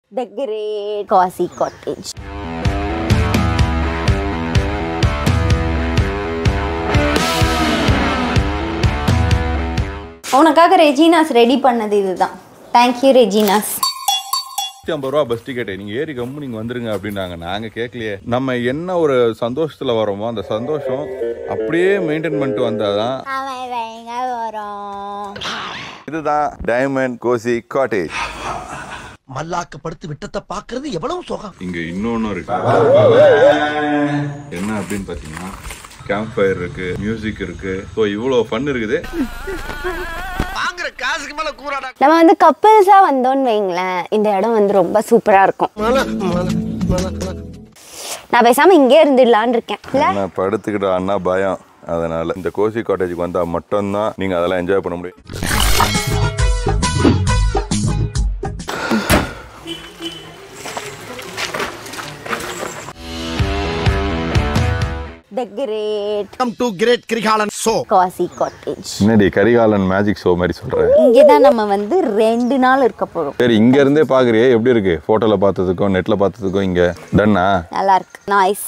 The Great Cozy Cottage. உனக்காக ரெஜினாஸ் ready பண்ணது இதுதான் தேங்க்யூ ரெஜினாஸ் நூற்றி ஐம்பது ரூபா பஸ் டிக்கெட் நீங்க ஏறி கம்மு நீங்க வந்துருங்க அப்படின்னாங்க நாங்க கேட்கலையே நம்ம என்ன ஒரு சந்தோஷத்துல வரோமோ அந்த சந்தோஷம் அப்படியே மெயின்டைன் பண்ணிட்டு வந்தாதான் வரும் இதுதான் டைமண்ட் கோசி காட்டேஜ் மல்லாக்க படுத்து விட்டத்தை பாக்குறது எவ்வளவு சுகம் இங்க இன்னொன்னு இருக்கு என்ன அப்படின்னு பாத்தீங்கன்னா கேம்ப் ஃபயர் இருக்கு மியூசிக் இருக்கு ஸோ இவ்வளோ ஃபன் இருக்குது வாங்குற காசுக்கு மேல கூறாடா நம்ம வந்து கப்பிள்ஸாக வந்தோம்னு வைங்களேன் இந்த இடம் வந்து ரொம்ப சூப்பராக இருக்கும் நான் பேசாமல் இங்கே இருந்துடலான்னு இருக்கேன் இல்லை என்ன படுத்துக்கிட்ட அண்ணா பயம் அதனால இந்த கோசி காட்டேஜுக்கு வந்தா மட்டும்தான் நீங்க அதெல்லாம் என்ஜாய் பண்ண முடியும் the great come to great Karikalan so cosy cottage என்னடி கரிகாலன் மேஜிக் ஷோ மாதிரி சொல்ற இங்கே தான் நம்ம வந்து ரெண்டு நாள் இருக்க போகிறோம் சரி இங்க இருந்தே பாக்குறியே எப்படி இருக்கு போட்டோல பார்த்ததுக்கும் நெட்ல பார்த்ததுக்கும் இங்க டன்னா நல்லா இருக்கு நாய்ஸ்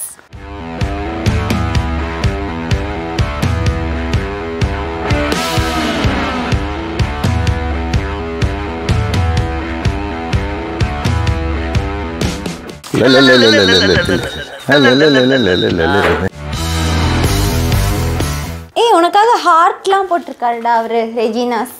ஏய் உனக்காக ஹார்ட்லாம் போட்டிருக்காருடா அவரு ரெஜினாஸ்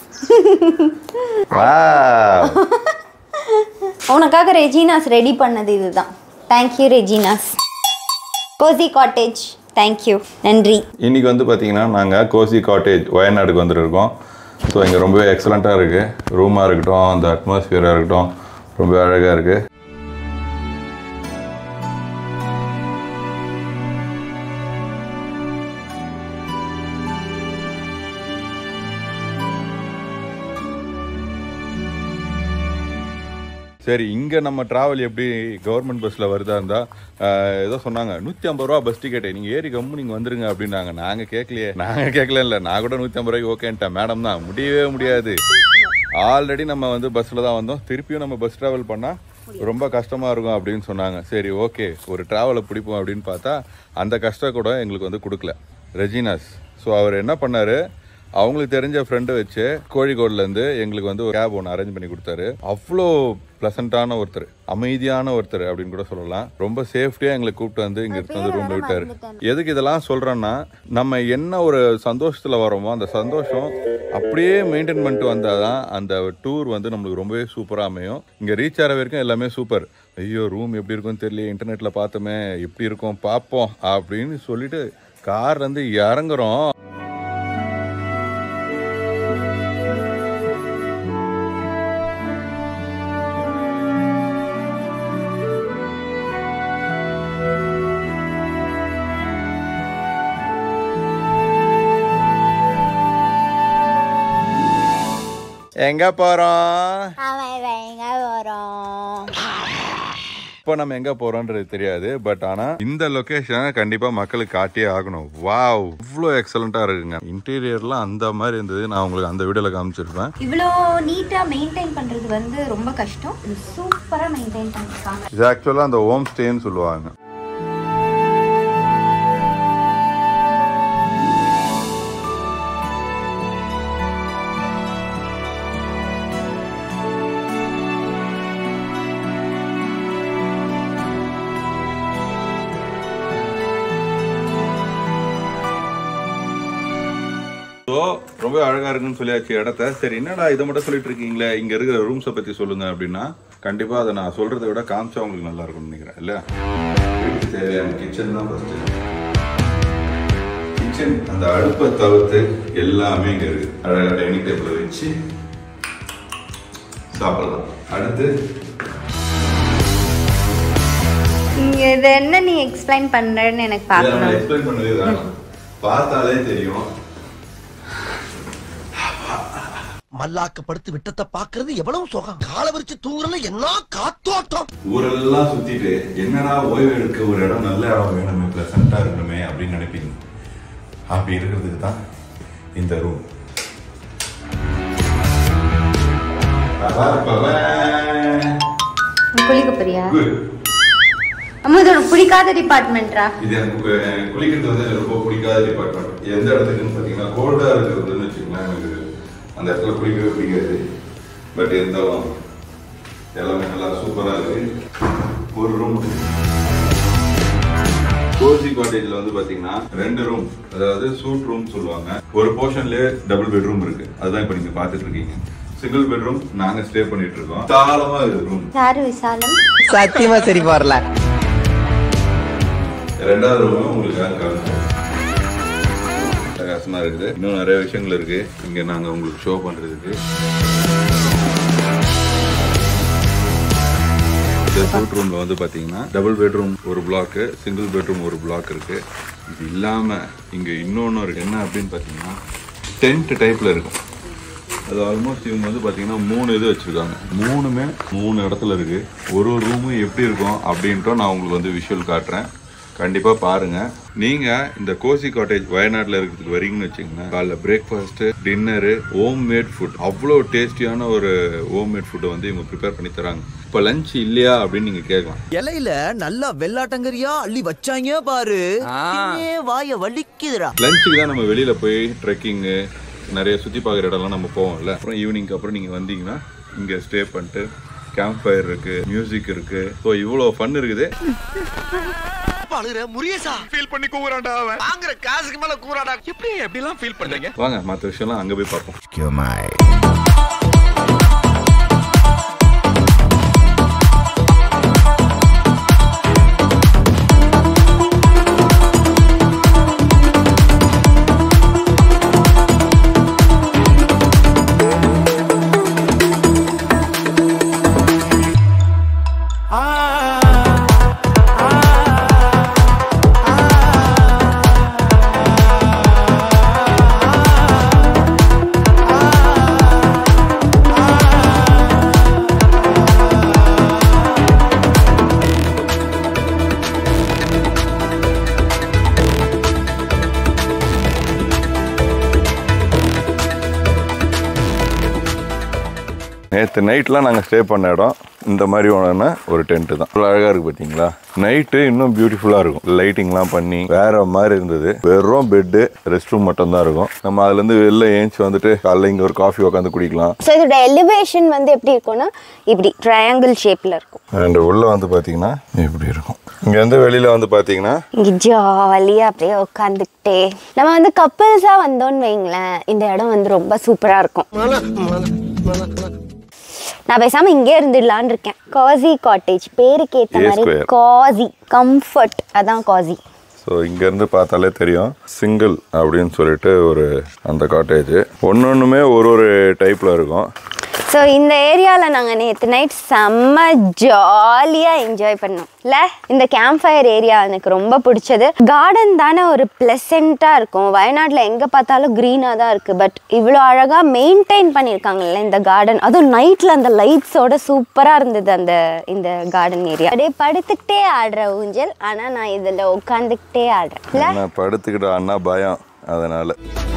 உனக்காக ரெஜினாஸ் ரெடி பண்ணது இதுதான் thank you Regina's cosy cottage thank you நன்றி இன்னைக்கு வந்து பார்த்தீங்கன்னா நாங்கள் கோசி காட்டேஜ் வயநாடுக்கு வந்துருக்கோம் ஸோ இங்கே ரொம்பவே எக்ஸலண்ட்டாக இருக்குது ரூமாக இருக்கட்டும் அந்த அட்மாஸ்பியராக இருக்கட்டும் ரொம்ப அழகாக இருக்குது சரி இங்கே நம்ம ட்ராவல் எப்படி கவர்மெண்ட் பஸ்ஸில் வருதா இருந்தால் ஏதோ சொன்னாங்க நூற்றி ஐம்பது ரூபா பஸ் டிக்கெட்டு நீங்கள் ஏறி கம்மு நீங்கள் வந்துருங்க அப்படின்னாங்க நாங்கள் கேட்கலையே நாங்கள் கேட்கல இல்லை நான் கூட நூற்றி ஐம்பது ரூபாய்க்கு ஓகேன்ட்டேன் மேடம் தான் முடியவே முடியாது ஆல்ரெடி நம்ம வந்து பஸ்ஸில் தான் வந்தோம் திருப்பியும் நம்ம பஸ் ட்ராவல் பண்ணால் ரொம்ப கஷ்டமாக இருக்கும் அப்படின்னு சொன்னாங்க சரி ஓகே ஒரு ட்ராவலை பிடிப்போம் அப்படின்னு பார்த்தா அந்த கஷ்டம் கூட எங்களுக்கு வந்து கொடுக்கல ரெஜினாஸ் ஸோ அவர் என்ன பண்ணாரு அவங்களுக்கு தெரிஞ்ச ஃப்ரெண்டை வச்சு கோழிக்கோட்லேருந்து எங்களுக்கு வந்து ஒரு கேப் ஒன்று அரேஞ்ச் பண்ணி கொடுத்தாரு அவ்வளோ ப்ளசண்ட்டான ஒருத்தர் அமைதியான ஒருத்தர் அப்படின்னு கூட சொல்லலாம் ரொம்ப சேஃப்டியாக எங்களை கூப்பிட்டு வந்து இங்கே எடுத்து வந்து ரூமில் விட்டார் எதுக்கு இதெல்லாம் சொல்கிறேன்னா நம்ம என்ன ஒரு சந்தோஷத்தில் வரோமோ அந்த சந்தோஷம் அப்படியே மெயின்டைன் பண்ணிட்டு வந்தால் தான் அந்த டூர் வந்து நம்மளுக்கு ரொம்பவே சூப்பராக அமையும் இங்கே ரீச் ஆகிற வரைக்கும் எல்லாமே சூப்பர் ஐயோ ரூம் எப்படி இருக்கும்னு தெரியல இன்டர்நெட்டில் பார்த்தோமே எப்படி இருக்கும் பார்ப்போம் அப்படின்னு சொல்லிட்டு கார்லேருந்து இறங்குறோம் எங்க போறோம் வரும் இப்போ நம்ம எங்க போறோம்ன்றது தெரியாது பட் ஆனா இந்த லொகேஷனை கண்டிப்பா மக்களுக்கு காட்டியே ஆகணும் வாவ் இவ்வளோ எக்ஸலண்டா இருக்குங்க இன்டீரியர்லாம் அந்த மாதிரி இருந்தது நான் உங்களுக்கு அந்த வீடியோல காமிச்சிருப்பேன் இவ்வளோ நீட்டாக மெயின்டைன் பண்ணுறது வந்து ரொம்ப கஷ்டம் இது சூப்பராக மெயின்டைன் பண்ணியிருக்காங்க இது ஆக்சுவலா அந்த ஹோம் ஸ்டேன்னு சொல்லுவாங்க ஸோ ரொம்ப அழகா இருக்குன்னு சொல்லியாச்சு இடத்த சரி என்னடா இதை மட்டும் சொல்லிட்டு இருக்கீங்களே இங்க இருக்கிற ரூம்ஸை பத்தி சொல்லுங்க அப்படின்னா கண்டிப்பா அதை நான் சொல்றதை விட காமிச்சா உங்களுக்கு நல்லா இருக்கும்னு நினைக்கிறேன் இல்ல வீட்டுக்கு தேவையான கிச்சன் தான் ஃபர்ஸ்ட் கிச்சன் அந்த அடுப்பை தவிர்த்து எல்லாமே இங்க இருக்கு அழகா டைனிங் டேபிள் வச்சு சாப்பிடலாம் அடுத்து இது என்ன நீ எக்ஸ்பிளைன் பண்ணுறேன்னு எனக்கு இதை நம்ம பார்க்கணும் எக்ஸ்பிளைன் பண்ணவே வேணாம் பார்த்தாலே தெரியும் மல்லாக்க படுத்து விட்டத்தை பாக்குறது எவ்வளவு சுகம் கால விரிச்சு தூங்குறதுல என்ன காத்தோட்டம் ஊரெல்லாம் சுத்திட்டு என்னடா ஓய்வு எடுக்க ஒரு இடம் நல்ல இடம் வேணுமே பிளசண்டா இருக்கணுமே அப்படின்னு நினைப்பீங்க அப்படி இருக்கிறதுக்கு தான் இந்த ரூம் குளிக்க போறியா அம்மா இது உனக்கு பிடிக்காத டிபார்ட்மெண்ட்ரா இது எனக்கு எனக்கு குளிக்கிறது வந்து எனக்கு ரொம்ப பிடிக்காத டிபார்ட்மெண்ட் எந்த இடத்துக்குன்னு பார்த்தீங்கன்னா கோல்டாக இருக்கிறதுன்னு வச்சுக்கோங்களேன் எனக்கு அந்த இடத்துல குளிக்கவே பிடிக்காது பட் இருந்தாலும் எல்லாமே நல்லா சூப்பராக இருக்கு ஒரு ரூம் கோசி காட்டேஜ்ல வந்து பாத்தீங்கன்னா ரெண்டு ரூம் அதாவது சூட் ரூம் சொல்லுவாங்க ஒரு போர்ஷன்லயே டபுள் பெட்ரூம் இருக்கு அதுதான் இப்ப நீங்க பாத்துட்டு இருக்கீங்க சிங்கிள் பெட்ரூம் நாங்க ஸ்டே பண்ணிட்டு இருக்கோம் தாராளமா இருக்கு ரூம் யாரு விசாலம் சத்தியமா சரி வரல ரெண்டாவது ரூம் உங்களுக்கு காமிச்சோம் பிரகாசமா இருக்குது இன்னும் நிறைய விஷயங்கள் இருக்கு இங்க நாங்க உங்களுக்கு ஷோ பண்றதுக்கு இந்த சூட் ரூம்ல வந்து பாத்தீங்கன்னா டபுள் பெட்ரூம் ஒரு பிளாக் சிங்கிள் பெட்ரூம் ஒரு பிளாக் இருக்கு இது இல்லாம இங்க இன்னொன்னு இருக்கு என்ன அப்படின்னு பாத்தீங்கன்னா டென்ட் டைப்ல இருக்கும் அது ஆல்மோஸ்ட் இவங்க வந்து பாத்தீங்கன்னா மூணு இது வச்சிருக்காங்க மூணுமே மூணு இடத்துல இருக்கு ஒரு ஒரு ரூமும் எப்படி இருக்கும் அப்படின்ட்டு நான் உங்களுக்கு வந்து விஷுவல் காட்டுறேன் கண்டிப்பா பாருங்க நீங்க இந்த கோசி காட்டேஜ் வயநாட்டுல இருக்கிறதுக்கு வரீங்கன்னு வச்சுக்கோங்க காலைல breakfast dinner home made food அவ்வளோ டேஸ்டியான ஒரு ஹோம் மேட் ஃபுட்டை வந்து இவங்க ப்ரிப்பேர் பண்ணி தராங்க இப்போ லஞ்ச் இல்லையா அப்படின்னு நீங்க கேட்கலாம் இலையில நல்லா வெள்ளாட்டங்கரியா அள்ளி வச்சாங்க பாரு தின்னே வாய வலிக்குதுடா லஞ்சுக்கு தான் நம்ம வெளியில போய் ட்ரெக்கிங்கு நிறைய சுற்றி பார்க்குற இடம்லாம் நம்ம போவோம்ல அப்புறம் ஈவினிங்க்கு அப்புறம் நீங்கள் வந்தீங்கன்னா இங்கே ஸ்டே பண்ணிட்டு கேம்ப் ஃபயர் இருக்கு மியூசிக் இருக்கு ஸோ இவ்வளோ ஃபன் இருக்குது அழுகிற முரியசா ஃபீல் பண்ணி கூறாண்டா அவன் வாங்குற காசுக்கு மேல கூறாடா எப்படி எப்படிலாம் ஃபீல் பண்றீங்க வாங்க மற்ற விஷயம்லாம் அங்கே போய் பார்ப்போம் நேற்று நைட்லாம் நாங்கள் ஸ்டே பண்ண இடம் இந்த மாதிரி ஒன்று ஒரு டென்ட்டு தான் இவ்வளோ அழகாக இருக்குது பார்த்தீங்களா நைட்டு இன்னும் பியூட்டிஃபுல்லாக இருக்கும் லைட்டிங்லாம் பண்ணி வேற மாதிரி இருந்தது வெறும் பெட்டு ரெஸ்ட் ரூம் மட்டும் தான் இருக்கும் நம்ம அதுலேருந்து வெளில ஏஞ்சி வந்துட்டு காலைல இங்கே ஒரு காஃபி உட்காந்து குடிக்கலாம் ஸோ இதோட எலிவேஷன் வந்து எப்படி இருக்கும்னா இப்படி ட்ரையாங்கிள் ஷேப்பில் இருக்கும் அண்ட் உள்ளே வந்து பார்த்தீங்கன்னா இப்படி இருக்கும் இங்கேருந்து வெளியில் வந்து பார்த்தீங்கன்னா இங்கே ஜாலியாக அப்படியே உட்காந்துக்கிட்டே நம்ம வந்து கப்பிள்ஸாக வந்தோன்னு வைங்களேன் இந்த இடம் வந்து ரொம்ப சூப்பராக இருக்கும் நான் பேசாமல் இங்கே இருந்துடலான்னு இருக்கேன் காசி காட்டேஜ் பேருக்கு ஏற்ற A மாதிரி square. காசி கம்ஃபர்ட் அதான் காசி ஸோ இங்கேருந்து பார்த்தாலே தெரியும் சிங்கிள் அப்படின்னு சொல்லிட்டு ஒரு அந்த காட்டேஜ் ஒன்று ஒன்றுமே ஒரு ஒரு டைப்பில் இருக்கும் ஸோ இந்த ஏரியாவில் நாங்கள் நேற்று நைட் செம்ம ஜாலியாக என்ஜாய் பண்ணோம் இல்லை இந்த கேம்ப் ஃபயர் ஏரியா எனக்கு ரொம்ப பிடிச்சது கார்டன் தானே ஒரு ப்ளசண்ட்டாக இருக்கும் வயநாட்டில் எங்கே பார்த்தாலும் க்ரீனாக தான் இருக்குது பட் இவ்வளோ அழகாக மெயின்டைன் பண்ணியிருக்காங்கல்ல இந்த கார்டன் அதுவும் நைட்டில் அந்த லைட்ஸோட சூப்பராக இருந்தது அந்த இந்த கார்டன் ஏரியா அப்படியே படுத்துக்கிட்டே ஆடுற ஊஞ்சல் ஆனால் நான் இதில் உட்காந்துக்கிட்டே ஆடுறேன் இல்லை நான் படுத்துக்கிட்ட அண்ணா பயம் அதனால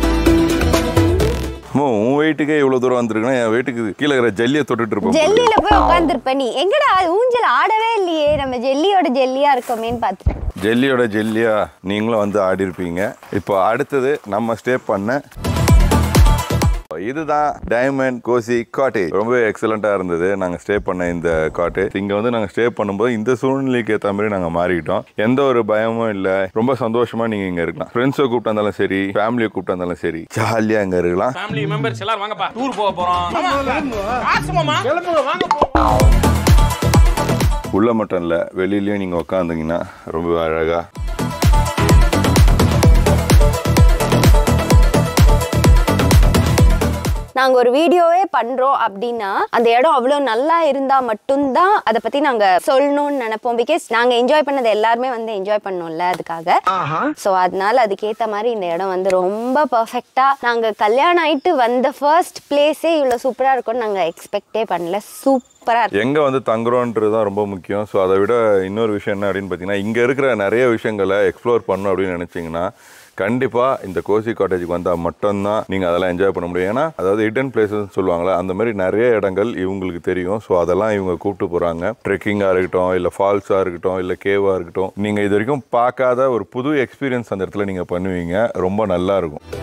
அம்மா உன் வெயிட்டுக்கே இவ்வளோ தூரம் வந்திருக்குன்னா என் வெயிட்டுக்கு கீழே இருக்கிற ஜல்லியை தொட்டுட்டு இருப்போம் போல. ஜெல்லியில போய் உட்காந்துருப்ப நீ எங்கடா ஊஞ்சல் ஆடவே இல்லையே நம்ம ஜெல்லியோட ஜெல்லியா இருக்கோமேன்னு பார்த்துட்டேன் ஜெல்லியோட ஜெல்லியா நீங்களும் வந்து ஆடி இருப்பீங்க இப்போ அடுத்தது நம்ம ஸ்டே பண்ண இதுதான் டைமண்ட் கோசி காட்டேஜ் ரொம்ப எக்ஸலண்டா இருந்தது நாங்க ஸ்டே பண்ண இந்த காட்டேஜ் இங்க வந்து நாங்க ஸ்டே பண்ணும்போது இந்த சூழ்நிலைக்கு ஏற்ற மாதிரி நாங்க மாறிக்கிட்டோம் எந்த ஒரு பயமும் இல்ல ரொம்ப சந்தோஷமா நீங்க இங்க இருக்கலாம் ஃப்ரெண்ட்ஸை கூப்பிட்டு வந்தாலும் சரி ஃபேமிலியை கூப்பிட்டு வந்தாலும் சரி ஜாலியா இங்க இருக்கலாம் ஃபேமிலி மெம்பர்ஸ் எல்லாரும் வாங்கப்பா டூர் போக போறோம் காசு மாமா வாங்க உள்ள மட்டும் இல்ல வெளியிலயும் நீங்க உட்காந்தீங்கன்னா ரொம்ப அழகா நாங்க ஒரு வீடியோவே பண்றோம் அப்படின்னா அந்த இடம் அவ்வளவு நல்லா இருந்தா மட்டும்தான் அதை பத்தி நாங்க சொல்லணும்னு நினைப்போம் பிகாஸ் நாங்க என்ஜாய் பண்ணது எல்லாருமே வந்து என்ஜாய் பண்ணோம்ல அதுக்காக ஸோ அதனால அதுக்கேத்த மாதிரி இந்த இடம் வந்து ரொம்ப பர்ஃபெக்டா நாங்க கல்யாணம் ஆயிட்டு வந்த ஃபர்ஸ்ட் பிளேஸே இவ்வளவு சூப்பரா இருக்கும்னு நாங்க எக்ஸ்பெக்டே பண்ணல சூப்பரா இருக்கு எங்க வந்து தங்குறோன்றது தான் ரொம்ப முக்கியம் ஸோ அதை விட இன்னொரு விஷயம் என்ன அப்படின்னு பார்த்தீங்கன்னா இங்க இருக்கிற நிறைய விஷயங்களை எக்ஸ்ப்ளோர் பண்ணணும் அப்படின்னு நினைச்சீங்கன்னா கண்டிப்பா இந்த கோசி காட்டேஜுக்கு வந்தா மட்டும்தான் நீங்க அதெல்லாம் என்ஜாய் பண்ண முடியும் ஏன்னா அதாவது ஹிடன் பிளேசஸ் சொல்லுவாங்களே அந்த மாதிரி நிறைய இடங்கள் இவங்களுக்கு தெரியும் ஸோ அதெல்லாம் இவங்க கூப்பிட்டு போறாங்க ட்ரெக்கிங்கா இருக்கட்டும் இல்ல ஃபால்ஸா இருக்கட்டும் இல்ல கேவா இருக்கட்டும் நீங்க இது வரைக்கும் பார்க்காத ஒரு புது எக்ஸ்பீரியன்ஸ் அந்த இடத்துல நீங்க பண்ணுவீங்க ரொம்ப நல்லா இருக்கும்